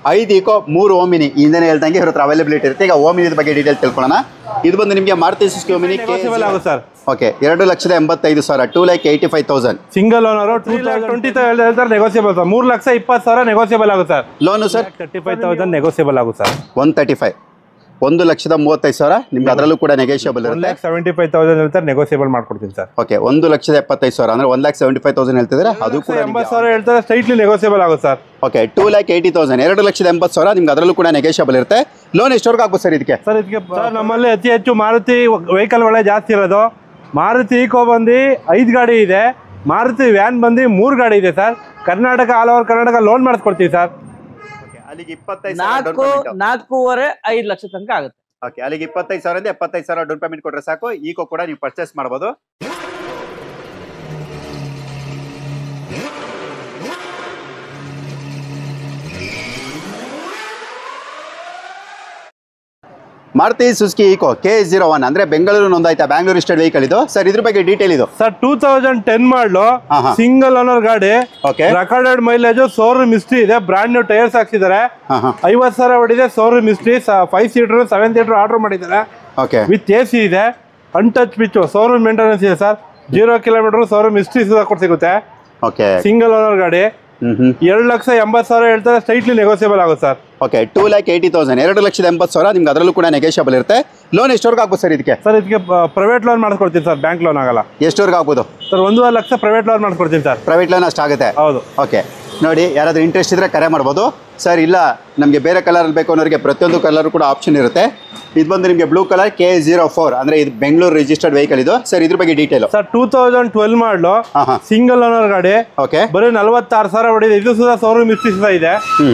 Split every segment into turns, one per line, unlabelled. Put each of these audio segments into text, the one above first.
ಐದು ಈಕೋ ಮೂರು ಓಮಿನಿ ಹಿಂದೆ ಹೇಳ್ದಂಗೆ ಇವ್ರ ಹತ್ರ ಅವೈಲಬಿಲಿಟಿ ಇರುತ್ತೆ ಈಗ ಓಮಿನಿ ಬಗ್ಗೆ ಡೀಟೇಲ್ ತಿಳ್ಕೊಳ್ಳೋಣ ಇದು ಬಂದು ನಿಮಗೆ ಮಾರುತಿ ಸುಸ್ಕಿ ಓಮಿನಿ
ನೆಗೋಸಿಯಬಲ್ ಆಗುತ್ತೆ ಸರ್
ಓಕೆ ಎರಡು ಲಕ್ಷದ ಎಂಬತ್ತೈದು ಸಾವಿರ two lakh eighty five thousand
single owner two lakh twenty ಹೇಳ್ತಾರೆ ನೆಗೋಸಿಯಬಲ್ ಸರ್ ಮೂರು ಲಕ್ಷ ಇಪ್ಪತ್ತು ಸಾವಿರ ನೆಗೋಸಿಯಬಲ್ ಆಗುತ್ತೆ sir
loan sir
thirty five thousand negotiable ಆಗುತ್ತೆ ಸರ್
ಒನ್ ತರ್ಟಿ ಫೈವ್ ಒಂದು ಲಕ್ಷದ ಮೂವತ್ತೈದು ಸಾವಿರ ನಿಮ್ಗೆ ಅದರಲ್ಲೂ ಕೂಡ ನೆಗೋಷಿಯಬಲ್
ಒನ್
ಇರುತ್ತೆ
ಲ್ಯಾಕ್ ಸೆವೆಂಟಿ ಫೈವ್ ತೌಸಂಡ್ ಹೇಳ್ತಾರೆ ನೆಗೋಸಿಯಬಲ್ ಮಾಡ್ಕೊಡ್ತೀನಿ ಸರ್
ಓಕೆ ಒಂದು ಲಕ್ಷದ ಎಪ್ಪತ್ತೈದು ಸಾವಿರ ಅಂದ್ರೆ one lakh seventy five thousand ಹೇಳ್ತಿದ್ರೆ ಅದು ಕೂಡ
ಎಂಬತ್ತು ಸಾವಿರ ಹೇಳ್ತಾರೆ ಸ್ಟ್ರೈಟ್ಲಿ ನೆಗೋಸಿಯಬಲ್ ಆಗುತ್ತೆ sir
okay two lakh eighty thousand ಎರಡು ಲಕ್ಷದ ಎಂಬತ್ತು ಸಾವಿರ ನಿಮ್ಗೆ ಅದರಲ್ಲೂ ಕೂಡ ನೆಗೋಷಿಯಬಲ್ ಇರುತ್ತೆ ಲೋನ್ ಎಷ್ಟವರೆಗೂ ಆಗ್ಬೋದು ಸರ್ ಇದಕ್ಕೆ
ಸರ್ ಇದಕ್ಕೆ ಸರ್ ನಮ್ಮಲ್ಲಿ ಅತಿ ಹೆಚ್ಚು ಮಾರುತಿ ವೆಹಿಕಲ್ಗಳೇ ಜಾಸ್ತಿ ಇರೋದು ಮಾರುತಿ ಈಕೋ ಬಂದು ಐದು ಗಾಡಿ ಇದೆ ಮಾರುತಿ ವ್ಯಾನ್ ಬಂದು ಮೂರು ಗಾಡಿ ಇದೆ sir Karnataka all over Karnataka loan ಮಾಡಿಸ್ಕೊಡ್ತೀವಿ ಸರ್
ಅಲ್ಲಿಗೆ ಇಪ್ಪತ್ತೈದು
ನಾಲ್ಕು ನಾಲ್ಕೂವರೆ ಐದು ಲಕ್ಷ ತನಕ ಆಗುತ್ತೆ
ಓಕೆ ಅಲ್ಲಿಗೆ ಇಪ್ಪತ್ತೈದು ಸಾವಿರದಿಂದ ಎಪ್ಪತ್ತೈದು ಸಾವಿರ ಡೌನ್ ಪೇಮೆಂಟ್ ಕೊಟ್ಟರೆ ಸಾಕು ಈಕೋ ಕೂಡ ನೀವು ಪರ್ಚೇಸ್ ಮಾಡ್ಬೋದು Maruti Suzuki Eeco K zero one ಅಂದ್ರೆ ಬೆಂಗಳೂರು ನೋಂದಾಯ್ತಾ ಬ್ಯಾಂಗ್ಳೂರು ಸ್ಟೇಟ್ ವೆಹಿಕಲ್ ಇದು ಸರ್ ಇದ್ರ ಬಗ್ಗೆ ಡೀಟೇಲ್ ಇದು
sir two thousand ten model
ಹಾ, ಹಾ.
ಸಿಂಗಲ್ ಓನರ್ ಗಾಡಿ
okay
recorded mileage showroom history ಇದೆ ಬ್ರಾಂಡ್ ನ್ಯೂ ಟೈರ್ಸ್ ಹಾಕ್ಸಿದ್ದಾರೆ
ಹಾಂ ಹಾಂ
ಐವತ್ತು ಸಾವಿರ ಹೊಡಿದೆ showroom history five seater seven seater order ಮಾಡಿದ್ದಾರೆ
ಓಕೆ
ವಿತ್ ಎ ಸಿ ಇದೆ ಅನ್ಟಚ್ ಪಿಚ್ಚು ಶೋರೂಮ್ ಮೇಂಟೆನೆನ್ಸ್ ಇದೆ sir zero kilometre showroom history ಸುಧಾ ಕೊಟ್ಟು ಸಿಗುತ್ತೆ
ಓಕೆ
ಸಿಂಗಲ್ ಓನರ್ ಗಾಡಿ
ಹ್ಮ್ ಹ್ಮ್
ಎರಡು ಲಕ್ಷ ಎಂಬತ್ತು ಸಾವಿರ ಹೇಳ್ತಾರೆ ಸ್ಟ್ರೈಟ್ಲಿ ನೆಗೋಸಿಯಬಲ್ ಆಗುತ್ತೆ sir
okay two lakh eighty thousand ಎರಡು ಲಕ್ಷದ ಎಂಬತ್ತು ಸಾವಿರ ನಿಮ್ಗೆ ಅದರಲ್ಲೂ ಕೂಡ ನೆಗೋಷಿಯಬಲ್ ಇರುತ್ತೆ ಲೋನ್ ಎಷ್ಟವರೆಗೂ ಆಗ್ಬೋದು ಸರ್ ಇದಕ್ಕೆ
ಸರ್ ಇದಕ್ಕೆ ಪ್ರೈವೇಟ್ ಲೋನ್ ಮಾಡಿಸ್ಕೊಡ್ತೀನಿ ಸರ್ ಬ್ಯಾಂಕ್ ಲೋನ್ ಆಗಲ್ಲ
ಎಷ್ಟವರೆಗೂ ಆಗ್ಬೋದು
ಸರ್ ಒಂದೂವರೆ ಲಕ್ಷ ಪ್ರೈವೇಟ್ ಲೋನ್ ಮಾಡಿಸ್ಕೊಡ್ತೀನಿ ಸರ್
ಪ್ರೈವೇಟ್ ಲೋನ್ ಅಷ್ಟಾಗುತ್ತೆ
ಹೌದು
ಓಕೆ ನೋಡಿ ಯಾರಾದರೂ ಇಂಟ್ರೆಸ್ಟ್ ಇದ್ದರೆ ಕರೆ ಮಾಡ್ಬೋದು ಸರ್ ಇಲ್ಲ ನಮಗೆ ಬೇರೆ ಕಲರಲ್ಲಿ ಬೇಕು ಅನ್ನೋರಿಗೆ ಪ್ರತಿಯೊಂದು ಕಲರ್ ಕೂಡ ಆಪ್ಷನ್ ಇರುತ್ತೆ ಇದು ಬಂದು ನಿಮಗೆ blue colour K zero four ಅಂದರೆ ಇದು ಬೆಂಗಳೂರು ರಿಜಿಸ್ಟರ್ಡ್ ವೆಹಿಕಲ್ ಇದು ಸರ್ ಇದ್ರ ಬಗ್ಗೆ detail
sir two thousand twelve model
ಹಾಂ ಹಾಂ
ಸಿಂಗಲ್ ಓನರ್ ಗಾಡಿ
ಓಕೆ
ಬರೀ ನಲವತ್ತಾರು ಸಾವಿರ ಹೊಡಿದೆ ಇದು ಸುಧಾ ಶೋರೂಮ್ ಮಿಸ್ಟ್ರಿ ಸುಧಾ ಇದೆ
ಹ್ಞೂ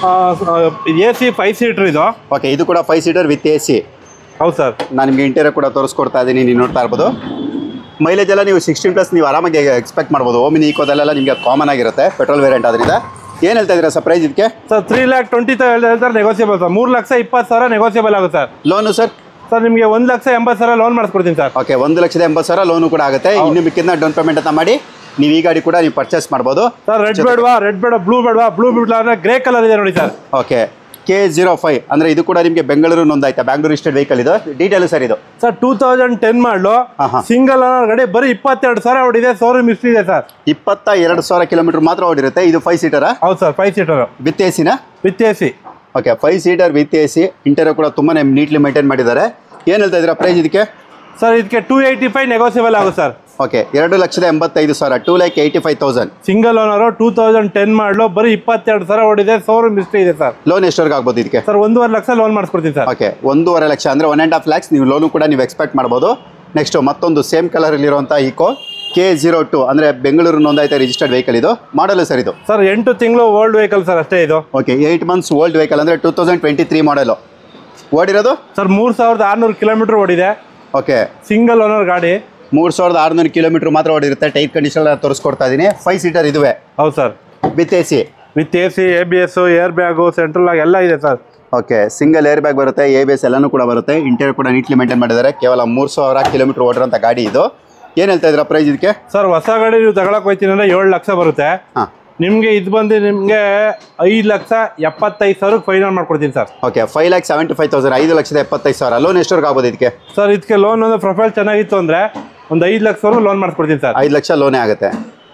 ಎ ಸಿ ಫೈವ್ ಸೀಟರ್ ಇದು
ಓಕೆ ಇದು ಕೂಡ five seater with A C
ಹೌದು ಸರ್
ನಾನು ನಿಮಗೆ ಇಂಟೀರಿಯರ್ ಕೂಡ ತೋರಿಸ್ಕೊಡ್ತಾ ಇದ್ದೀನಿ ನೀವು ನೋಡ್ತಾ ಇರ್ಬೋದು ಮೈಲೇಜ್ ಎಲ್ಲ ನೀವು ಸಿಕ್ಸ್ಟೀನ್ ಪ್ಲಸ್ ನೀವು ಆರಾಮಾಗಿ ಎಕ್ಸ್ಪೆಕ್ಟ್ ಮಾಡ್ಬೋದು ಓಮಿನಿ ಈಕೋದಲ್ಲೆಲ್ಲ ನಿಮಗೆ ಕಾಮನ್ ಆಗಿರುತ್ತೆ ಪೆಟ್ರೋಲ್ ವೇರಿಯಂಟ್ ಅದರಿಂದ ಏನು ಹೇಳ್ತಾ ಇದ್ದೀರಾ ಸರ್ ಪ್ರೈಸ್ ಇದಕ್ಕೆ
ಸರ್ ತ್ರೀ ಲ್ಯಾಕ್ ಟ್ವೆಂಟಿ ಹೇಳ್ತಾರೆ ನೆಗೋಸಿಯಬಲ್ ಸರ್ ಮೂರು ಲಕ್ಷ ಇಪ್ಪತ್ತು ಸಾವಿರ ನೆಗೋಸಿಯಬಲ್ ಆಗುತ್ತೆ ಸರ್
ಲೋನು ಸರ್
ಸರ್ ನಿಮಗೆ ಒಂದು ಲಕ್ಷ ಎಂಬತ್ತು ಸಾವಿರ ಲೋನ್ ಮಾಡಿಸ್ಕೊಡ್ತೀನಿ ಸರ್
ಓಕೆ ಒಂದು ಲಕ್ಷದ ಎಂಬತ್ತು ಸಾವಿರ ಲೋನು ಕೂಡ ಆಗುತ್ತೆ ಇನ್ನು ಮಿಕ್ಕಿದ್ನ ಡೌನ್ ಪೇಮೆಂಟ್ ಅಂತ ಮಾಡಿ ನೀವು ಈ ಗಾಡಿ ಕೂಡ ನೀವು ಪರ್ಚೇಸ್ ಮಾಡ್ಬೋದು
ಸರ್ ರೆಡ್ ಬೇಡವಾ ರೆಡ್ ಬೇಡ ಬ್ಲೂ ಬೇಡವಾ ಬ್ಲೂ ಬಿಡ್ಲಾ ಅಂದ್ರೆ ಗ್ರೇ ಕಲರ್ ಇದೆ ನೋಡಿ sir
okay K zero five ಅಂದರೆ ಇದು ಕೂಡ ನಿಮಗೆ ಬೆಂಗಳೂರು ನೋಂದಾಯ್ತಾ ಬ್ಯಾಂಗ್ಳೂರು ಸ್ಟೇಟ್ ವೆಹಿಕಲ್ ಇದು ಡೀಟೇಲ್ ಸರ್ ಇದು
sir two thousand ten model
ಹಾಂ, ಹಾಂ.
ಸಿಂಗಲ್ ಓನರ್ ಗಾಡಿ ಬರೀ ಇಪ್ಪತ್ತೆರಡು ಸಾವಿರ ಹೊಡಿದೆ ಶೋರೂಮ್ ಮಿಸ್ಟ್ರಿ ಇದೆ ಸರ್
ಇಪ್ಪತ್ತ ಎರಡು ಸಾವಿರ ಕಿಲೋಮೀಟರ್ ಮಾತ್ರ ಓಡಿರುತ್ತೆ ಇದು ಫೈವ್ ಸೀಟರಾ
ಹೌದು sir five seater
with A ಸಿನ
with A C
okay five seater with A C interior ಕೂಡ ತುಂಬಾ ನೀಟ್ಲಿ ಮೇಂಟೈನ್ ಮಾಡಿದ್ದಾರೆ ಏನು ಹೇಳ್ತಾ ಇದ್ದೀರಾ ಪ್ರೈಸ್ ಇದಕ್ಕೆ
ಸರ್ ಇದಕ್ಕೆ ಟೂ ಏಯ್ಟಿ ಫೈವ್ ನೆಗೋಸಿಯಬಲ್ ಆಗುತ್ತೆ ಸರ್
ಓಕೆ ಎರಡು ಲಕ್ಷದ ಎಂಬತ್ತೈದು ಸಾವಿರ two lakh eighty five thousand
single owner two thousand ten model ಬರೀ ಇಪ್ಪತ್ತೆರಡು ಸಾವಿರ ಹೊಡಿದೆ ಶೋರೂಮ್ ಮಿಸ್ಟ್ರಿ ಇದೆ ಸರ್
ಲೋನ್ ಎಷ್ಟವರೆಗೆ ಆಗ್ಬೋದು ಇದಕ್ಕೆ
ಸರ್ ಒಂದೂವರೆ ಲಕ್ಷ ಲೋನ್ ಮಾಡಿಸ್ಕೊಡ್ತೀನಿ ಸರ್
ಓಕೆ ಒಂದೂವರೆ ಲಕ್ಷ ಅಂದರೆ ಒನ್ ಆ್ಯಂಡ್ ಹಾಫ್ ಲ್ಯಾಕ್ಸ್ ನೀವು ಲೋನು ಕೂಡ ನೀವು ಎಕ್ಸ್ಪೆಕ್ಟ್ ಮಾಡ್ಬೋದು ನೆಕ್ಸ್ಟ್ ಮತ್ತೊಂದು ಸೇಮ್ ಕಲರಲ್ಲಿರುವಂಥ ಈಕೋ ಕೆ ಜೀರೋ ಟು ಅಂದರೆ ಬೆಂಗಳೂರು ನೋಂದಾಯಿತ ರಿಜಿಸ್ಟರ್ಡ್ ವೆಹಿಕಲ್ ಇದು ಮಾಡಲು ಸರ್ ಇದು
ಸರ್ ಎಂಟು ತಿಂಗಳು ಓಲ್ಡ್ ವೆಹಿಕಲ್ ಸರ್ ಅಷ್ಟೇ ಇದು
okay eight months old vehicle ಅಂದರೆ two thousand twenty three model ಓಡಿರೋದು
ಸರ್ ಮೂರು ಸಾವಿರದ ಆರುನೂರು ಕಿಲೋಮೀಟರ್ ಓಡಿದೆ
ಓಕೆ
ಸಿಂಗಲ್ ಓನರ್ ಗಾಡಿ
ಮೂರು ಸಾವಿರದ ಆರುನೂರು ಕಿಲೋಮೀಟರ್ ಮಾತ್ರ ಓಡಿರುತ್ತೆ ಟೈರ್ ಕಂಡೀಷನ್ ತೋರಿಸ್ಕೊಡ್ತಾ ಇದ್ದೀನಿ ಫೈವ್ ಸೀಟರ್ ಇದುವೆ
ಹೌದು sir
with A C
with A C A B S airbag central ಆಗಿ ಎಲ್ಲ ಇದೆ sir
okay single airbag ಬರುತ್ತೆ ಎ ಬಿ ಎಸ್ ಎಲ್ಲನೂ ಕೂಡ ಬರುತ್ತೆ ಇಂಟೀರಿಯರ್ ಕೂಡ ನೀಟ್ಲಿ ಮೇಂಟೈನ್ ಮಾಡಿದ್ದಾರೆ ಕೇವಲ ಮೂರು ಸಾವಿರ ಕಿಲೋಮೀಟರ್ ಓಡಿರೋಂಥ ಗಾಡಿ ಇದು ಏನು ಹೇಳ್ತಾ ಇದ್ದೀರಾ ಪ್ರೈಸ್ ಇದಕ್ಕೆ
ಸರ್ ಹೊಸ ಗಾಡಿ ನೀವು ತಗೊಳಕ್ ಹೋಗ್ತೀನಿ ಅಂದ್ರೆ ಏಳು ಲಕ್ಷ ಬರುತ್ತೆ
ಹಾಂ
ನಿಮಗೆ ಇದು ಬಂದು ನಿಮಗೆ ಐದು ಲಕ್ಷ ಎಪ್ಪತ್ತೈದು ಸಾವಿರಕ್ಕೆ ಫೈನಲ್ ಮಾಡ್ಕೊಡ್ತೀನಿ sir
okay five lakh seventy five thousand ಐದು ಲಕ್ಷದ ಎಪ್ಪತ್ತೈದು ಸಾವಿರ ಲೋನ್ ಎಷ್ಟವರೆಗೆ ಆಗ್ಬೋದು ಇದಕ್ಕೆ
ಸರ್ ಇದಕ್ಕೆ ಲೋನ್ ಒಂದು ಪ್ರೊಫೈಲ್ ಚೆನ್ನಾಗಿತ್ತು ಅಂದರೆ ಒಂದು ಐದು ಲಕ್ಷವರೆಗೂ ಲೋನ್ ಮಾಡಿಸ್ಕೊಡ್ತೀನಿ ಸರ್
ಐದು ಲಕ್ಷ ಲೋನೇ ಆಗುತ್ತೆ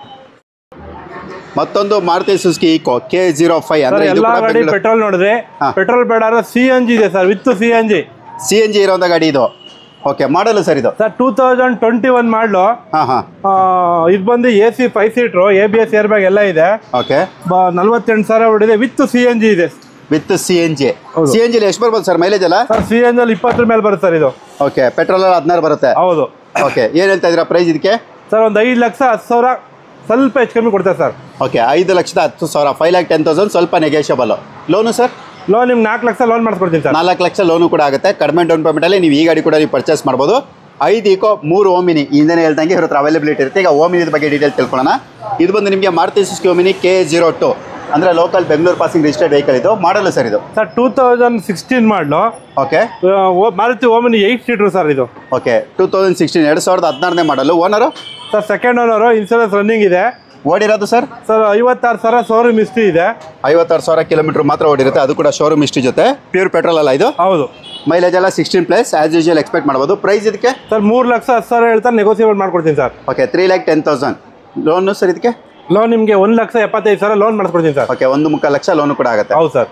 ಮತ್ತೊಂದು Maruti Suzuki Eeco K zero five
sir
ಅಂದರೆ ಇದು
ಎಲ್ಲ
ಕೂಡ
ಗಾಡಿ ಪೆಟ್ರೋಲ್ ನೋಡಿದ್ರೆ
ಹಾ.
ಪೆಟ್ರೋಲ್ ಬೇಡ ಅಂದ್ರೆ ಸಿ ಎನ್ ಜಿ ಇದೆ sir with C N G
C N G ಇರೋಂಥ ಗಾಡಿ ಇದು ಓಕೆ ಮಾಡಲು ಸರ್ ಇದು
sir two thousand twenty one model
ಹಾಂ ಹಾಂ
ಇದು ಬಂದು A C five seater A B S airbag ಎಲ್ಲ ಇದೆ
ಓಕೆ
ಬ ನಲ್ವತ್ತೆಂಟು ಸಾವಿರ ಹೊಡಿದೆ ವಿತ್ ಸಿ ಎನ್ ಜಿ ಇದೆ
ವಿತ್ ಸಿ ಎನ್ ಜಿ
ಹೌದು.
ಸಿ ಎನ್ ಜಿಲಿ ಎಷ್ಟು ಬರ್ಬೋದು ಸರ್ ಮೈಲೇಜ್ ಎಲ್ಲ
ಸರ್ ಸಿ ಎನ್ ಅಲ್ಲಿ ಇಪ್ಪತ್ತರ ಮೇಲೆ ಬರುತ್ತೆ ಸರ್ ಇದು
ಓಕೆ ಪೆಟ್ರೋಲ್ ಎಲ್ಲ ಹದಿನಾರು ಬರುತ್ತೆ
ಹೌದು
ಓಕೆ ಏನು ಹೇಳ್ತಾ ಇದ್ದೀರಾ ಪ್ರೈಸ್ ಇದಕ್ಕೆ
ಸರ್ ಒಂದು ಐದು ಲಕ್ಷ ಹತ್ತು ಸಾವಿರ ಸ್ವಲ್ಪ ಹೆಚ್ಚು ಕಮ್ಮಿ ಕೊಡ್ತಾರೆ ಸರ್
ಓಕೆ ಐದು ಲಕ್ಷದ ಹತ್ತು ಸಾವಿರ ಫೈವ್ ಲ್ಯಾಕ್ ಟೆನ್ ತೌಸಂಡ್ ಸ್ವಲ್ಪ ನೆಗೆಷಬಲ್ ಲೋನು ಸರ್
ಲೋನ್ ನಿಮ್ಗೆ ನಾಲ್ಕು ಲಕ್ಷ ಲೋನ್ ಮಾಡಿಸ್ಕೊಡ್ತೀನಿ ಸರ್
ನಾಲ್ಕು ಲಕ್ಷ ಲೋನು ಕೂಡ ಆಗುತ್ತೆ ಕಡಿಮೆ ಡೌನ್ ಪೇಮೆಂಟಲ್ಲಿ ನೀವು ಈ ಗಾಡಿ ಕೂಡ ನೀವು ಪರ್ಚೇಸ್ ಮಾಡ್ಬೋದು ಐದು ಈಕೋ ಮೂರು ಓಮಿನಿ ಹಿಂದೆ ಹೇಳ್ದಂಗೆ ಇವ್ರ ಹತ್ರ ಅವೈಲಬಿಲಿಟಿ ಇರುತ್ತೆ ಈಗ ಓಮಿನಿ ಬಗ್ಗೆ ಡೀಟೇಲ್ ತಿಳ್ಕೊಳ್ಳೋಣ ಇದು ಬಂದು ನಿಮಗೆ Maruti Suzuki Omni K zero two ಅಂದರೆ local Bengaluru passing registered vehicle ಇದು ಮಾಡಲು ಸರ್ ಇದು
sir two thousand sixteen model
okay
Maruti Omni eight seater sir ಇದು
ಓಕೆ ಟೂ ತೌಸಂಡ್ ಸಿಕ್ಸ್ಟೀನ್ ಎರಡು ಸಾವಿರದ ಹದಿನಾರನೇ model owner
sir second owner insurance running ಇದೆ
ಓಡಿರೋದು sir
sir ಐವತ್ತಾರು ಸಾವಿರ ಶೋರೂಮ್ ಹಿಸ್ಟ್ರಿ ಇದೆ
ಐವತ್ತಾರು ಸಾವಿರ ಕಿಲೋಮೀಟರ್ ಮಾತ್ರ ಓಡಿರುತ್ತೆ ಅದು ಕೂಡ ಶೋರೂಮ್ ಇಷ್ಟು ಜೊತೆ ಪ್ಯೂರ್ ಪೆಟ್ರೋಲ್ ಅಲ್ಲ ಇದು
ಹೌದು
ಮೈಲೇಜ್ ಎಲ್ಲ sixteen plus as usual expect ಮಾಡ್ಬೋದು ಪ್ರೈಸ್ ಇದಕ್ಕೆ
ಸರ್ ಮೂರು ಲಕ್ಷ ಹತ್ತು ಸಾವಿರ ಹೇಳ್ತಾರೆ ನೆಗೋಸಿಯೇಬಲ್ ಮಾಡ್ಕೊಡ್ತೀನಿ sir
okay three lakh ten thousand loan sir ಇದಕ್ಕೆ
ಲೋನ್ ನಿಮಗೆ ಒಂದು ಲಕ್ಷ ಎಪ್ಪತ್ತೈದು ಸಾವಿರ ಲೋನ್ ಮಾಡಿಸ್ಕೊಡ್ತೀನಿ ಸರ್
ಓಕೆ ಒಂದು ಮುಕ್ಕಾಲು ಲಕ್ಷ ಲೋನು ಕೂಡ ಆಗುತ್ತೆ
ಹೌದು ಸರ್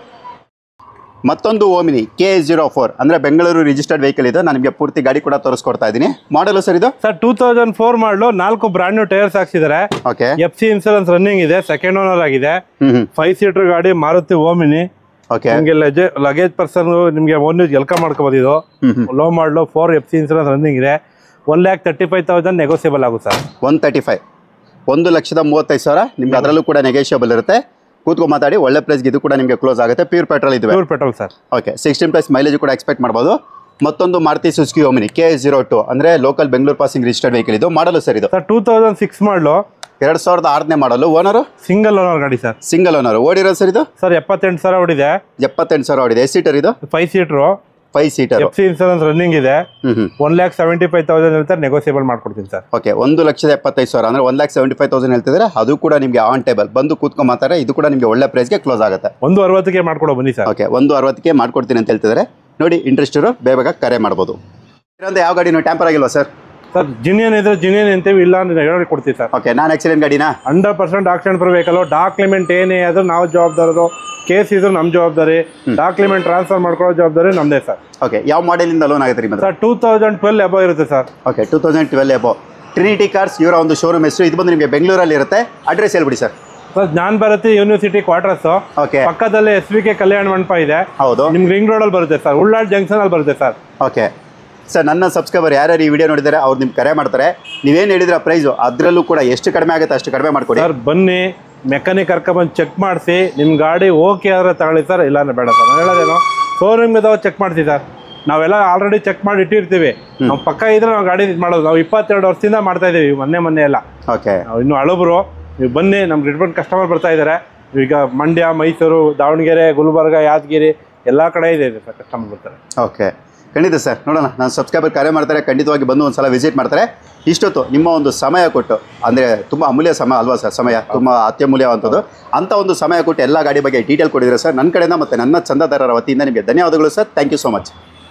ಮತ್ತೊಂದು ಓಮಿನಿ ಕೆ ಜೀರೋ ಫೋರ್ ಅಂದರೆ ಬೆಂಗಳೂರು ರಿಜಿಸ್ಟರ್ಡ್ ವೆಹಿಕಲ್ ಇದು ನಾನು ನಿಮಗೆ ಪೂರ್ತಿ ಗಾಡಿ ಕೂಡ ತೋರಿಸ್ಕೊಡ್ತಾ ಇದ್ದೀನಿ ಮಾಡಲು ಸರ್ ಇದು
sir two thousand four model ನಾಲ್ಕು ಬ್ರಾಂಡ್ ನ್ಯೂ ಟೈರ್ಸ್ ಹಾಕ್ಸಿದ್ದಾರೆ
okay
F C insurance running ಇದೆ ಸೆಕೆಂಡ್ ಓನರ್ ಆಗಿದೆ
ಹ್ಞೂ ಹ್ಞೂ
ಫೈವ್ ಸೀಟರ್ ಗಾಡಿ ಮಾರುತಿ ಓಮಿನಿ
ಓಕೆ
ನಿಮಗೆ ಲಜೆ ಲಗೇಜ್ ಪರ್ಸನ್ ನಿಮಗೆ ಓನ್ ಯೂಸ್ ವೆಲ್ಕಮ್ ಮಾಡ್ಕೋಬೋದು ಇದು
ಹ್ಞೂ ಹ್ಞೂ
ಲೋ model four F C insurance running ಇದೆ one lakh thirty five thousand negotiable ಆಗುತ್ತೆ ಸರ್
ಒನ್ ತರ್ಟಿ ಫೈವ್ ಒಂದು ಲಕ್ಷದ ಮೂವತ್ತೈದು ಸಾವಿರ ನಿಮ್ಗೆ ಅದರಲ್ಲೂ ಕೂಡ ನೆಗೋಷಿಯಬಲ್ ಇರುತ್ತೆ ಕೂತ್ಕೊಂಡು ಮಾತಾಡಿ ಒಳ್ಳೆ ಪ್ರೈಸ್ಗೆ ಇದು ಕೂಡ ನಿಮಗೆ ಕ್ಲೋಸ್ ಆಗುತ್ತೆ ಪ್ಯೂರ್ ಪೆಟ್ರೋಲ್ ಇದುವೆ
pure petrol sir
okay sixteen plus mileage ಕೂಡ ಎಕ್ಸ್ಪೆಕ್ಟ್ ಮಾಡ್ಬೋದು ಮತ್ತೊಂದು Maruti Suzuki Omni K zero two ಅಂದರೆ local Bengaluru passing registered vehicle ಇದು ಮಾಡಲು ಸರ್ ಇದು
ಸರ್ ಟೂ ತೌಸಂಡ್ ಸಿಕ್ಸ್ ಮಾಡಲು
ಎರಡು ಸಾವಿರದ ಆರನೇ ಮಾಡಲು ಓನರು
ಸಿಂಗಲ್ ಓನರ್ ಗಾಡಿ ಸರ್
ಸಿಂಗಲ್ ಓನರು ಓಡಿರೋದು ಸರ್ ಇದು
ಸರ್ ಎಪ್ಪತ್ತೆಂಟು ಸಾವಿರ ಹೊಡಿದೆ
ಎಪ್ಪತ್ತೆಂಟು ಸಾವಿರ ಓಡಿದೆ ಸೀಟರ್ ಇದು
five seater
five seater
F C insurance running ಇದೆ
ಹ್ಞೂ ಹ್ಞೂ
one lakh seventy five thousand ಹೇಳ್ತಾರೆ ನೆಗೋಸಿಯಬಲ್ ಮಾಡ್ಕೊಡ್ತೀನಿ ಸರ್
ಓಕೆ ಒಂದು ಲಕ್ಷದ ಎಪ್ಪತ್ತೈದು ಸಾವಿರ ಅಂದರೆ one lakh seventy five thousand ಹೇಳ್ತಿದ್ರೆ ಅದು ಕೂಡ ನಿಮಗೆ ಆನ್ ಟೇಬಲ್ ಬಂದು ಕೂತ್ಕೊಂಡು ಮಾತಾರೆ ಇದು ಕೂಡ ನಿಮಗೆ ಒಳ್ಳೆ ಪ್ರೈಸ್ಗೆ ಕ್ಲೋಸ್ ಆಗುತ್ತೆ
ಒಂದು ಅರವತ್ತಕ್ಕೆ ಮಾಡ್ಕೊಡೋ ಬನ್ನಿ ಸರ್
ಓಕೆ ಒಂದು ಅರವತ್ತಕ್ಕೆ ಮಾಡ್ಕೊಡ್ತೀನಿ ಅಂತ ಹೇಳ್ತಿದ್ದಾರೆ ನೋಡಿ ಇಂಟ್ರೆಸ್ಟ್ ಇರೋ ಬೇಗ ಕರೆ ಮಾಡ್ಬೋದು ಇರೋಂಥ ಯಾವ ಗಾಡಿನೂ ಟ್ಯಾಂಪರ್ ಆಗಿಲ್ವಾ ಸರ್
ಸರ್ ಜಿನಿಯನ್ ಇದ್ರೆ ಜಿನಿಯನ್ ಅಂತೀವಿ ಇಲ್ಲ ಅಂದ್ರೆ ಹೇಳಿ ಕೊಡ್ತೀವಿ ಸರ್
ಓಕೆ ನಾನ್ ಆಕ್ಸಿಡೆಂಟ್ ಗಾಡಿನಾ
ಹಂಡ್ರೆಡ್ ಪರ್ಸೆಂಟ್ ಆಕ್ಷನ್ ಬರಬೇಕಲ್ಲ ಡಾಕ್ಯುಮೆಂಟ್ ಏನೇ ಆದ್ರೂ ನಾವು ಜವಾಬ್ದಾರರು ಕೇಸ್ ಇದ್ರು ನಮ್ಮ ಜವಾಬ್ದಾರಿ ಡಾಕ್ಯುಮೆಂಟ್ ಟ್ರಾನ್ಸ್ಫರ್ ಮಾಡ್ಕೊಳ್ಳೋ ಜವಾಬ್ದಾರಿ ನಮ್ಮದೇ ಸರ್
ಓಕೆ ಯಾವ ಮಾಡೆಲಿಂದ ಲೋನ್ ಆಗುತ್ತೆ ರೀ
sir two thousand twelve above ಇರುತ್ತೆ sir
okay two thousand twelve above Trinity Cars ಇವರ ಒಂದು ಶೋರೂಮ್ ಹೆಸರು ಇದು ಬಂದು ನಿಮಗೆ ಬೆಂಗಳೂರಲ್ಲಿ ಇರುತ್ತೆ ಅಡ್ರೆಸ್ ಹೇಳ್ಬಿಡಿ sir
sir Jnana Bharathi university quarters
okay
ಪಕ್ಕದಲ್ಲಿ S V K Kalyana Mantapa ಇದೆ
ಹೌದು
ನಿಮ್ಗೆ ರಿಂಗ್ ರೋಡಲ್ಲಿ ಬರುತ್ತೆ ಸರ್ ಉಳ್ಳಾಳ್ ಜಂಕ್ಷನ್ ಅಲ್ಲಿ ಬರುತ್ತೆ ಸರ್
ಓಕೆ ಸರ್ ನನ್ನ ಸಬ್ಸ್ಕ್ರೈಬರ್ ಯಾರ್ಯಾರು ಈ ವಿಡಿಯೋ ನೋಡಿದ್ದಾರೆ ಅವ್ರು ನಿಮ್ಗೆ ಕರೆ ಮಾಡ್ತಾರೆ ನೀವೇನು ಹೇಳಿದ್ರ ಪ್ರೈಸು ಅದರಲ್ಲೂ ಕೂಡ ಎಷ್ಟು ಕಡಿಮೆ ಆಗುತ್ತೆ ಅಷ್ಟು ಕಡಿಮೆ ಮಾಡ್ಕೊಡಿ
ಸರ್ ಬನ್ನಿ ಮೆಕ್ಯಾನಿಕ್ ಕರ್ಕೊಂಬಂದು ಚೆಕ್ ಮಾಡಿಸಿ ನಿಮ್ಮ ಗಾಡಿ ಓಕೆ ಆದ್ರೆ ತಗೊಳ್ಳಿ ಸರ್ ಇಲ್ಲಾಂದ್ರೆ ಬೇಡ ಸರ್ ನಾನು ಹೇಳೋದೇನು ಶೋರೂಮ್ ಇದಾವೆ ಚೆಕ್ ಮಾಡ್ತೀವಿ ಸರ್ ನಾವೆಲ್ಲ ಆಲ್ರೆಡಿ ಚೆಕ್ ಮಾಡಿ ಇಟ್ಟಿರ್ತೀವಿ ನಾವು ಪಕ್ಕ ಇದ್ರೆ ನಾವು ಗಾಡಿ ಇದು ಮಾಡೋದು ನಾವು ಇಪ್ಪತ್ತೆರಡು ವರ್ಷದಿಂದ ಮಾಡ್ತಾ ಇದೀವಿ ಮೊನ್ನೆ ಮೊನ್ನೆ ಎಲ್ಲ
ಓಕೆ
ನಾವು ಇನ್ನು ಹಳಬರು ನೀವು ಬನ್ನಿ ನಮ್ಮ ರಿಟರ್ನ್ ಕಸ್ಟಮರ್ ಬರ್ತಾ ಇದ್ದಾರೆ ಈಗ ಮಂಡ್ಯ ಮೈಸೂರು ದಾವಣಗೆರೆ ಗುಲ್ಬರ್ಗ ಯಾದಗಿರಿ ಎಲ್ಲ ಕಡೆ ಇದೆ ಸರ್ ಕಸ್ಟಮರ್ ಬರ್ತಾರೆ
ಓಕೆ ಖಂಡಿತ ಸರ್ ನೋಡೋಣ ನಾನು ಸಬ್ಸ್ಕ್ರೈಬರ್ ಕರೆ ಮಾಡ್ತಾರೆ ಖಂಡಿತವಾಗಿ ಬಂದು ಒಂದು ಸಲ ವಿಸಿಟ್ ಮಾಡ್ತಾರೆ ಇಷ್ಟೊತ್ತು ನಿಮ್ಮ ಒಂದು ಸಮಯ ಕೊಟ್ಟು ಅಂದರೆ ತುಂಬ ಅಮೂಲ್ಯ ಸಮಯ ಅಲ್ವಾ ಸರ್ ಸಮಯ ತುಂಬ ಅತ್ಯಮೂಲ್ಯವಂಥದ್ದು ಅಂಥ ಒಂದು ಸಮಯ ಕೊಟ್ಟು ಎಲ್ಲ ಗಾಡಿ ಬಗ್ಗೆ ಡೀಟೇಲ್ ಕೊಟ್ಟಿದ್ರೆ ಸರ್ ನನ್ನ ಕಡೆಯಿಂದ ಮತ್ತು ನನ್ನ ಚಂದಾದಾರರ ವತಿಯಿಂದ ನಿಮಗೆ ಧನ್ಯವಾದಗಳು sir thank you so much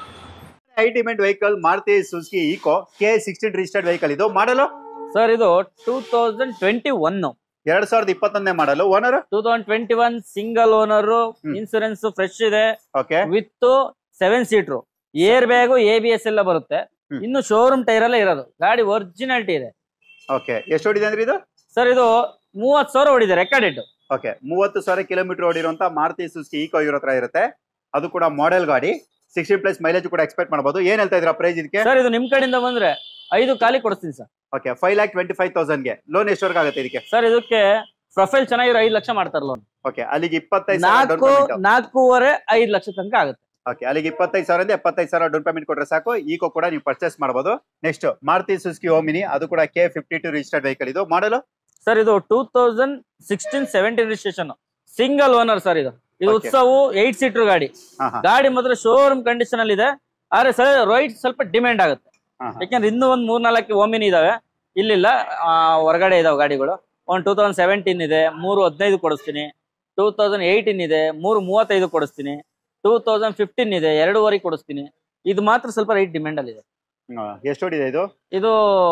ಐಟಿಮೆಂಟ್ vehicle Maruti Suzuki Eeco K sixteen registered vehicle ಇದು ಮಾಡಲು
ಸರ್ ಇದು ಟೂ ತೌಸಂಡ್ ಟ್ವೆಂಟಿ ಒನ್
ಎರಡು ಸಾವಿರದ ಇಪ್ಪತ್ತೊಂದನೇ model owner
two thousand twenty one single owner
hmm.
Insurance fresh ಇದೆ
okay
with seven seater airbag A B S ಎಲ್ಲ ಬರುತ್ತೆ
ಹ್ಮ್.
ಇನ್ನು showroom tyre ಎಲ್ಲ ಇರೋದು ಗಾಡಿ ಒರಿಜಿನಾಲಿಟಿ ಇದೆ
ಓಕೆ ಎಷ್ಟು ಹೊಡಿದೆ ಅಂದ್ರೆ ಇದು
ಸರ್ ಇದು ಮೂವತ್ ಸಾವಿರ ಹೊಡಿದೆ ರೆಕಾರ್ಡೆಡ್
ಓಕೆ ಮೂವತ್ತು ಸಾವಿರ ಕಿಲೋಮೀಟರ್ ಓಡಿರುವಂತ ಮಾರುತಿ ಸುಜುಕಿ ಈಕೋ ಇವ್ರ ಹತ್ರ ಇರುತ್ತೆ ಅದು ಕೂಡ ಮಾಡೆಲ್ ಗಾಡಿ ಸಿಕ್ಸ್ಟಿ ಪ್ಲಸ್ ಮೈಲೇಜ್ ಕೂಡ ಎಕ್ಸ್ಪೆಕ್ಟ್ ಮಾಡಬಹುದು ಏನ್ ಹೇಳ್ತಾ ಇದ್ರ ಪ್ರೈಸ್ ಇದಕ್ಕೆ
ಸರ್ ಇದು ನಿಮ್ ಕಡೆಯಿಂದ ಬಂದ್ರೆ ಐದು ಖಾಲಿ ಕೊಡಿಸ್ತೀನಿ sir
okay five lakh twenty five ತೌಸಂಡ್ಗೆ ಲೋನ್ ಎಷ್ಟವರೆಗೆ ಆಗುತ್ತೆ ಇದಕ್ಕೆ
ಸರ್ ಇದಕ್ಕೆ ಪ್ರೊಫೈಲ್ ಚೆನ್ನಾಗಿರೋ ಐದು ಲಕ್ಷ ಮಾಡ್ತಾರೆ ಲೋನ್
ಓಕೆ ಅಲ್ಲಿಗೆ ಇಪ್ಪತ್ತೈದು
ನಾಲ್ಕು ನಾಲ್ಕೂವರೆ ಐದು ಲಕ್ಷ ತನಕ ಆಗುತ್ತೆ
ಓಕೆ ಅಲ್ಲಿಗೆ ಇಪ್ಪತ್ತೈದು ಸಾವಿರದಿಂದ ಎಪ್ಪತ್ತೈದು ಸಾವಿರ ಡೌನ್ ಪೇಮೆಂಟ್ ಕೊಟ್ರೆ ಸಾಕು ಈಕೋ ಕೂಡ ನೀವು ಪರ್ಚೇಸ್ ಮಾಡಬಹುದು ನೆಕ್ಸ್ಟ್ ಮಾರುತಿ ಸುಜುಕಿ ಓಮಿನಿ ಅದು ಕೂಡ K fifty two registered vehicle ಇದು ಮಾಡಲು
ಸರ್ ಇದು two thousand sixteen seventeen registration single owner sir ಇದು ಇದು
Okay.
ಉತ್ಸವ ಏಟ್ ಸೀಟರ್ ಗಾಡಿ
ಹಾ ಹಾ
ಗಾಡಿ ಮಾತ್ರ ಶೋರೂಮ್ ಕಂಡೀಷನ್ ಅಲ್ಲಿ ಇದೆ ಆದ್ರೆ ಸರ್ ರೈಟ್ ಸ್ವಲ್ಪ ಡಿಮ್ಯಾಂಡ್ ಆಗುತ್ತೆ
ಹಾ, ಹಾ.
ಯಾಕಂದ್ರೆ ಇನ್ನೂ ಒಂದ್ ಮೂರ್ ನಾಲ್ಕು ಓಮಿನಿ ಇದಾವೆ ಇಲ್ಲಿಲ್ಲ ಆ, ಹೊರಗಡೆ ಇದಾವೆ ಗಾಡಿಗಳು ಒಂದು ಟೂ ತೌಸಂಡ್ ಸೆವೆಂಟೀನ್ ಇದೆ ಮೂರು ಹದಿನೈದು ಕೊಡಿಸ್ತೀನಿ ಟೂ ತೌಸಂಡ್ ಏಯ್ಟೀನ್ ಇದೆ ಮೂರು ಮೂವತ್ತೈದು ಕೊಡಿಸ್ತೀನಿ ಟೂ ತೌಸಂಡ್ ಫಿಫ್ಟೀನ್ ಇದೆ ಎರಡೂವರೆ ಕೊಡಿಸ್ತೀನಿ ಇದು ಮಾತ್ರ ಸ್ವಲ್ಪ ರೈಟ್ ಡಿಮ್ಯಾಂಡ್ ಅಲ್ಲಿ ಇದೆ
ಹಾ, ಎಷ್ಟು ಹೊಡಿದೆ ಇದು
ಇದು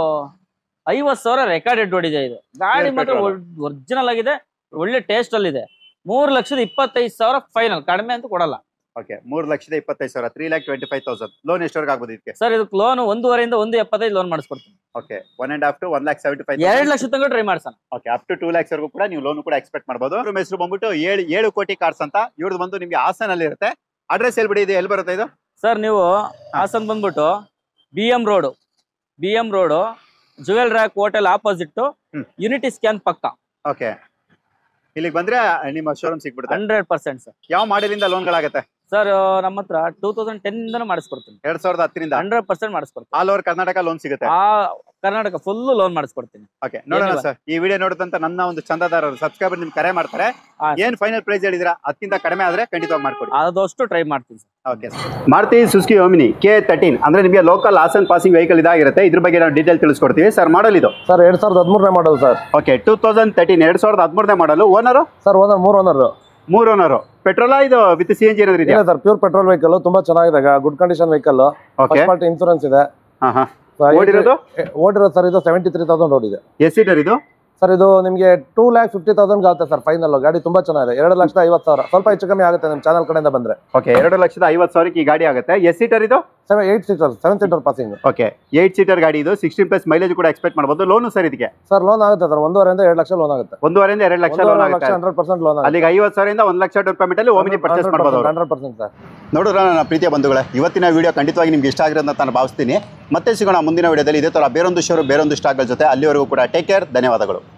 ಐವತ್ ಸಾವಿರ ರೆಕಾರ್ಡೆಡ್ ಹೊಡಿದೆ ಇದು ಗಾಡಿ
Pure
ಮಾತ್ರ
petrol.
ಒರಿಜಿನಲ್ ಆಗಿದೆ ಒಳ್ಳೆ ಟೇಸ್ಟ್ ಅಲ್ಲಿ ಇದೆ ಮೂರ್ ಲಕ್ಷದ ಇಪ್ಪತ್ತೈದು ಸಾವಿರ ಫೈನಲ್ ಕಡಿಮೆ ಅಂತ ಕೊಡಲ್ಲ
ಓಕೆ ಮೂರು ಲಕ್ಷದ ಇಪ್ಪತ್ತೈದು ಸಾವಿರ three lakh twenty five thousand loan ಎಷ್ಟವರೆಗೆ ಆಗ್ಬೋದು ಇದಕ್ಕೆ
ಸರ್ ಇದಕ್ಕೆ ಲೋನ್ ಒಂದೂವರೆಯಿಂದ ಒಂದು ಎಪ್ಪತ್ತೈದು ಲೋನ್ ಮಾಡಿಸ್ಕೊಡ್ತೀನಿ
okay one and half to one lakh seventy five
ಎರಡ್ ಲಕ್ಷ ತನಕ ಟ್ರೈ ಮಾಡ್ಸೋಣ
okay up to two lakhs ವರೆಗೂ ಕೂಡ ನೀವು ಲೋನ್ ಕೂಡ ಎಕ್ಸ್ಪೆಕ್ಟ್ ಮಾಡಬಹುದು ಅವ್ರ ಹೆಸರು ಬಂದ್ಬಿಟ್ಟು ಏಳು ಏಳು ಕೋಟಿ ಕಾರ್ಸ್ ಅಂತ ಇವ್ರದ್ದು ಬಂದು ನಿಮಗೆ ಹಾಸನಲ್ಲಿ ಇರುತ್ತೆ ಅಡ್ರೆಸ್ ಹೇಳ್ಬಿಡಿ ಇದು ಎಲ್ಲಿ ಬರುತ್ತೆ ಇದು
ಸರ್ ನೀವು ಹಾಸನ್ ಬಂದ್ಬಿಟ್ಟು B M road B M road Jewel Rock hotel opposite
hmm.
Unity scan ಪಕ್ಕ
ಓಕೆ ಇಲ್ಲಿಗೆ ಬಂದ್ರೆ ನಿಮ್ಮ ಶೋರೂಮ್ ಸಿಗ್ಬಿಡುತ್ತೆ
ಹಂಡ್ರೆಡ್ ಪರ್ಸೆಂಟ್ ಸರ್
ಯಾವ ಮಾಡೆಲಿಂದ ಲೋನ್ಗಳಾಗುತ್ತೆ
ಸರ್ ನಮ್ಮ ಹತ್ರ ಟೂ ತೌಸಂಡ್ ಟೆನ್ ಇಂದನೂ ಮಾಡಿಸ್ಕೊಡ್ತೀನಿ
ಎರಡ್ ಸಾವಿರದ ಹತ್ತರಿಂದ
ಹಂಡ್ರೆಡ್ ಪರ್ಸೆಂಟ್ ಮಾಡಿಸ್ಕೊಡ್ತೀನಿ
ಆಲ್ ಓವರ್ ಕರ್ನಾಟಕ ಲೋನ್ ಸಿಗುತ್ತೆ
ಆ ಕರ್ನಾಟಕ ಫುಲ್ ಲೋನ್ ಮಾಡಿಸ್ಕೊಡ್ತೀನಿ
ಓಕೆ ನೋಡೋಣ
ಏನಿಲ್ಲ.
ಸರ್ ಈ ವಿಡಿಯೋ ನೋಡಿದಂತ ನನ್ನ ಒಂದು ಚಂದಾದಾರರು ಸಬ್ಸ್ಕ್ರೈಬರ್ ನಿಮ್ಗೆ ಕರೆ ಮಾಡ್ತಾರೆ
ಹಾ.
ಏನ್ ಫೈನಲ್ ಪ್ರೈಸ್ ಹೇಳಿದಿರಾ ಅದಕ್ಕಿಂತ ಕಡಿಮೆ ಆದ್ರೆ ಖಂಡಿತವಾಗಿ ಮಾಡ್ಕೊಡಿ
ಆದಷ್ಟು ಟ್ರೈ ಮಾಡ್ತೀನಿ sir
okay Maruti Suzuki Omni K thirteen ಅಂದ್ರೆ ನಿಮಗೆ ಲೋಕಲ್ ಆಸನ್ ಪಾಸಿಂಗ್ ವೆಹಿಕಲ್ ಇದಾಗಿರುತ್ತೆ ಇದ್ರ ಬಗ್ಗೆ ನಾವು ಡೀಟೇಲ್ ತಿಳಿಸ್ಕೊಡ್ತೀವಿ ಸರ್ ಮಾಡಲ್ ಇದು
ಸರ್ ಎರಡ್ ಸಾವಿರದ ಹದಿಮೂರನೇ model sir
okay two thousand thirteen ಎರಡ್ ಸಾವಿರದ ಹದಿಮೂರನೇ ಮಾಡಲು ಓನರು
ಸರ್ ಓನರ್ ಮೂರ್ ಓನರ್
ಮೂರು ಓನರು ಪೆಟ್ರೋಲಾ ಇದು ವಿತ್ ಸಿ ಎನ್ ಜಿ ಏನಾದ್ರು ಇದೆಯಾ
ಇಲ್ಲ ಸರ್ ಪ್ಯೂರ್ ಪೆಟ್ರೋಲ್ ವೆಹಿಕಲ್ ತುಂಬಾ ಚೆನ್ನಾಗಿದೆ good condition vehicle
okay
first party insurance ಇದೆ
ಹಾ ಹಾ
So,
ಓಡಿರೋದು
ಏ- ಓಡಿರೋದು ಸರ್ ಇದು ಸೆವೆಂಟಿ ತ್ರೀ ತೌಸಂಡ್ ಓಡಿದೆ
ಎಸ್ ಸೀಟರ್ ಇದು
ಸರ್ ಇದು ನಿಮಗೆ ಟೂ ಲ್ಯಾಕ್ ಫಿಫ್ಟಿ ತೌಸಂಡ್ ಆಗುತ್ತೆ ಸರ್ ಫೈನಲ್ ಗಾಡಿ ತುಂಬಾ ಚೆನ್ನಾಗಿದೆ ಎರಡು ಲಕ್ಷದ ಐವತ್ತು ಸಾವಿರ ಸ್ವಲ್ಪ ಹೆಚ್ಚು ಕಮ್ಮಿ ಆಗುತ್ತೆ ನಿಮ್ಮ ಚಾನಲ್ ಕಡೆಯಿಂದ ಬಂದ್ರೆ
ಓಕೆ ಎರಡು ಲಕ್ಷದ ಐವತ್ತು ಸಾವಿರಕ್ಕೆ ಈ ಗಾಡಿ ಆಗುತ್ತೆ ಎಸ್ ಸೀಟರ್ ಇದು
seven eight seater seven seater passing
okay eight seater ಗಾಡಿ ಇದು ಸಿಕ್ಸ್ಟೀನ್ ಪ್ಲಸ್ ಮೈಲೇಜ್ ಕೂಡ ಎಕ್ಸ್ಪೆಕ್ಟ್ ಮಾಡಬಹುದು ಲೋನು ಸರ್ ಇದಕ್ಕೆ
ಸರ್ ಲೋನ್ ಆಗುತ್ತೆ ಸರ್ ಒಂದೂವರೆಯಿಂದ ಎರಡು ಲಕ್ಷ ಲೋನ್ ಆಗುತ್ತೆ
ಒಂದೂವರೆಯಿಂದ ಎರಡು ಲಕ್ಷ ಲೋನ್
ಒಂದೂವರೆ
ಆಗುತ್ತೆ
ಲಕ್ಷ ಹಂಡ್ರೆಡ್ ಪರ್ಸೆಂಟ್ ಲೋನ್ ಆಗುತ್ತೆ
ಅಲ್ಲಿಗೆ ಐವತ್ತು ಸಾವಿರದಿಂದ ಒಂದು ಲಕ್ಷ ರೂಪಾಯಿ ಮಿಟಲ್ಲಿ ಓಮಿನಿ ಪರ್ಚೇಸ್ ಮಾಡಬಹುದು ಅವರು
ಹಂಡ್ರೆಡ್ ಪರ್ಸೆಂಟ್ ಸರ್
ನೋಡಿದ್ರ ನನ್ನ ಪ್ರೀತಿಯ ಬಂಧುಗಳೇ ಇವತ್ತಿನ ವಿಡಿಯೋ ಖಂಡಿತವಾಗಿ ನಿಮ್ಗೆ ಇಷ್ಟ ಆಗಿರೋದು ಅಂತ ನಾನು ಭಾವಿಸ್ತೀನಿ ಮತ್ತೆ ಸಿಗೋಣ ಮುಂದಿನ ವಿಡಿಯೋದಲ್ಲಿ ಇದೇ ಥರ ಬೇರೊಂದು ಶೋರು ಬೇರೊಂದು ಸ್ಟಾಕ್ಗಳ ಜೊತೆ ಅಲ್ಲಿವರೆಗೂ ಕೂಡ ಟೇಕ್ ಕೇರ್ ಧನ್ಯವಾದಗಳು